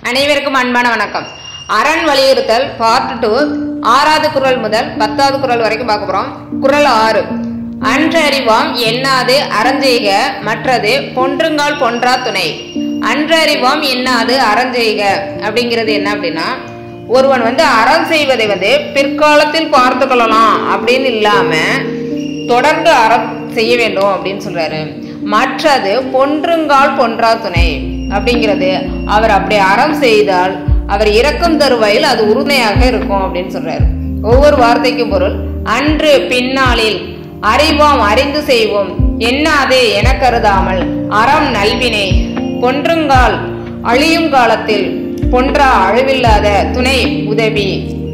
அனைவருக்கும் அன்பான வணக்கம் அரண் வலியுறுத்தல் பார்ட் டூ ஆறாவது குறள் முதல் பத்தாவது குறள் வரைக்கும் பார்க்க போறோம் குறள் ஆறு அன்றறிவாம் எண்ணாது அறஞ்செய்க மற்றது பொன்றுங்கால் பொன்றா துணை அன்றறிவாம் எண்ணாது அறஞ்செய்க அப்படிங்கிறது என்ன அப்படின்னா ஒருவன் வந்து அறம் செய்வதை வந்து பிற்காலத்தில் பார்த்து கொள்ளலாம் அப்படின்னு இல்லாம தொடர்ந்து அறம் செய்ய வேண்டும் அப்படின்னு சொல்றாரு மற்றது பொன்றுங்கால் பொன்றா துணை அப்படிங்கிறது அவர் அப்படி அறம் செய்தால் அவர் இறக்கும் தருவாயில் அது உறுதுணையாக இருக்கும் அப்படின்னு சொல்றாரு ஒவ்வொரு வார்த்தைக்கும் பொருள் அன்று பின்னாளில் அறிவோம் அறிந்து செய்வோம் எண்ணாதே என கருதாமல் அறம் நல்வினை பொன்றுங்கால் அழியும் காலத்தில் பொன்றா அழிவில்லாத துணை உதவி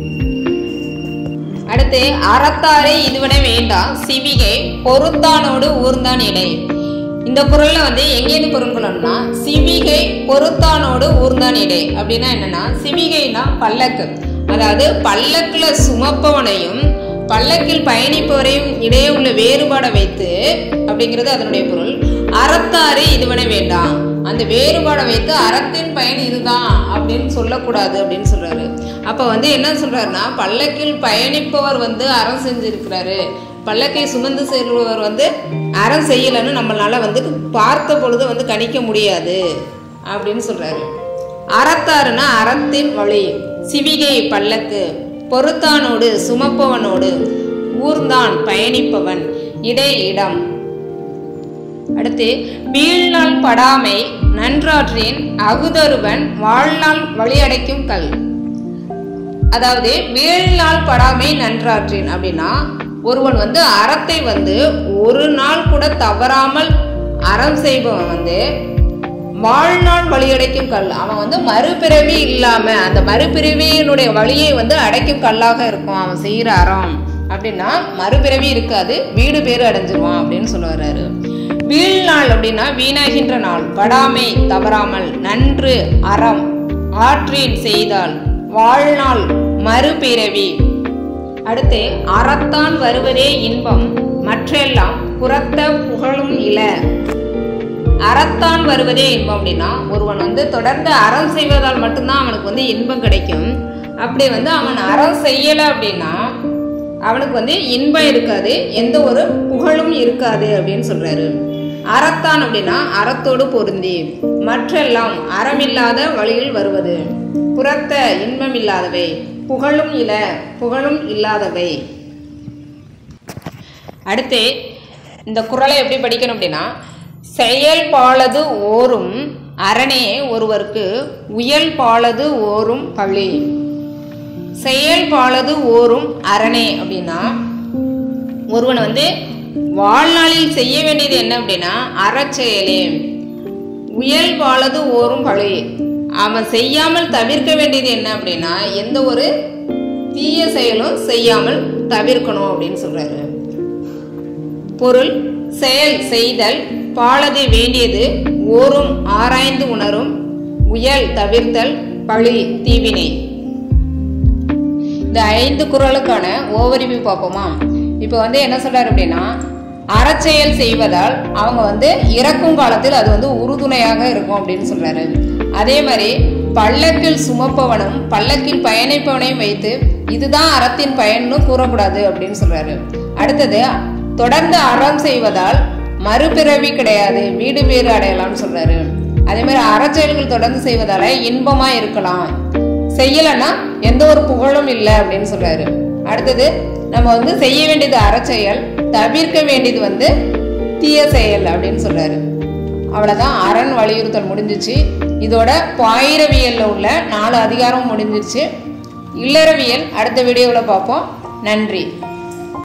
அடுத்து அறத்தாரை இதுவன வேண்டாம் சிவிகை பொருத்தானோடு ஊர்ந்தான் இடை இந்த குரல்ல வந்து எங்கேருந்து பொருள்கொள்ளணும்னா சிவிகை பொருத்தானோடு ஊர்ந்தான் இடை அப்படின்னா என்னன்னா சிவிகைனா பல்லக்கு அதாவது பல்லக்குல சுமப்பவனையும் பல்லக்கில் பயணிப்பவரையும் இடையே உள்ள வேறுபாடை வைத்து அப்படிங்கிறது அதனுடைய பொருள் அறத்தாறு இதுவன வேண்டாம் அந்த வேறுபாடை வைத்து அறத்தின் பயன் இதுதான் அப்படின்னு சொல்லக்கூடாது அப்படின்னு சொல்றாரு அப்ப வந்து என்ன சொல்றாருன்னா பல்லக்கில் பயணிப்பவர் வந்து அறம் செஞ்சிருக்கிறாரு பல்லக்கை சுமந்து செல்பவர் வந்து அறம் செய்யலைன்னு நம்மளால வந்து பார்த்த பொழுது வந்து கணிக்க முடியாது அப்படின்னு சொல்றாரு அறத்தாறுனா அறத்தின் வழி சிவிகை பல்லக்கு பொறுத்தானோடு சுமப்பவனோடு ஊர்ந்தான் பயணிப்பவன் இடை இடம் அடுத்து வீழ்நாள் படாமை நன்றாற்றின் அகுதொருவன் வாழ்நாள் வழியடைக்கும் கல் அதாவது வீழ்நாள் படாமை நன்றாற்றின் அப்படின்னா ஒருவன் வந்து அறத்தை வந்து ஒரு நாள் கூட தவறாமல் அறம் செய்பவன் வந்து வாழ்நாள் வழியடைக்கும் கல் அவன் வந்து மறுபிறவி இல்லாம அந்த மறுபிறவியினுடைய வழியை வந்து அடைக்கும் கல்லாக இருக்கும் அவன் செய்யற அறம் அப்படின்னா மறுபிறவி இருக்காது வீடு பேரு அடைஞ்சிருவான் அப்படின்னு சொல்ல வர்றாரு வீழ்நாள் அப்படின்னா வீணாகின்ற நாள் படாமை தவறாமல் நன்று அறம் ஆற்றின் செய்தால் வாழ்நாள் மறுபிறவி அடுத்து அறத்தான் வருவதே இன்பம் மற்றெல்லாம் புறத்த புகழும் இல அறத்தான் வருவதே இன்பம் அப்படின்னா ஒருவன் வந்து தொடர்ந்து அறம் செய்வதால் மட்டும்தான் அவனுக்கு வந்து இன்பம் கிடைக்கும் அப்படி வந்து அவன் அறம் செய்யலை அப்படின்னா அவனுக்கு வந்து இன்பம் இருக்காது எந்த ஒரு புகழும் இருக்காது அப்படின்னு சொல்றாரு அறத்தான் அப்படின்னா அறத்தோடு பொருந்தி மற்றெல்லாம் அறமில்லாத வழியில் வருவது புறத்த இன்பம் இல்லாதவை புகழும் இல புகழும் இல்லாதவை அடுத்து இந்த குறளை எப்படி படிக்கணும் அப்படின்னா செயல்பாலது ஓரும் அரணே ஒருவருக்கு உயல் பாலது ஓரும் பழி செயல்பாலது ஓரும் அரணே அப்படின்னா ஒருவன் வந்து வாழ்நாளில் செய்ய வேண்டியது என்ன அப்படின்னா அறச்செயலே உயல் பாலது ஓரும் பழி அவன் செய்யாமல் தவிர்க்க வேண்டியது என்ன அப்படின்னா எந்த ஒரு தீய செயலும் செய்யாமல் தவிர்க்கணும் அப்படின்னு சொல்றாரு பொருள் செயல் செய்தல் பாலது வேண்டியது ஓரும் ஆராய்ந்து உணரும் உயல் தவிர்த்தல் பழி தீவினை இந்த ஐந்து குரலுக்கான ஓவரிவு பார்ப்போமா இப்போ வந்து என்ன சொல்றாரு அப்படின்னா அறச்செயல் செய்வதால் அவங்க வந்து இறக்கும் காலத்தில் அது வந்து உறுதுணையாக இருக்கும் அப்படின்னு சொல்றாரு அதே மாதிரி பல்லக்கில் சுமப்பவனும் பல்லக்கில் பயணிப்பவனையும் வைத்து இதுதான் அறத்தின் பயன்னு கூறக்கூடாது அப்படின்னு சொல்றாரு அடுத்தது தொடர்ந்து அறம் செய்வதால் மறுபிறவி கிடையாது வீடு பேறு அடையலாம்னு சொல்றாரு அதே மாதிரி அறச்செயல்கள் தொடர்ந்து செய்வதால இன்பமா இருக்கலாம் செய்யலைன்னா எந்த ஒரு புகழும் இல்லை அப்படின்னு சொல்றாரு அடுத்தது நம்ம வந்து செய்ய வேண்டியது அறச்செயல் தவிர்க்க வேண்டியது வந்து தீய செயல் அப்படின்னு சொல்றாரு அவ்வளோதான் அரண் வலியுறுத்தல் முடிஞ்சிச்சு இதோட பாயிரவியல்ல உள்ள நாலு அதிகாரம் முடிஞ்சிருச்சு இல்லறவியல் அடுத்த வீடியோவில் பார்ப்போம் நன்றி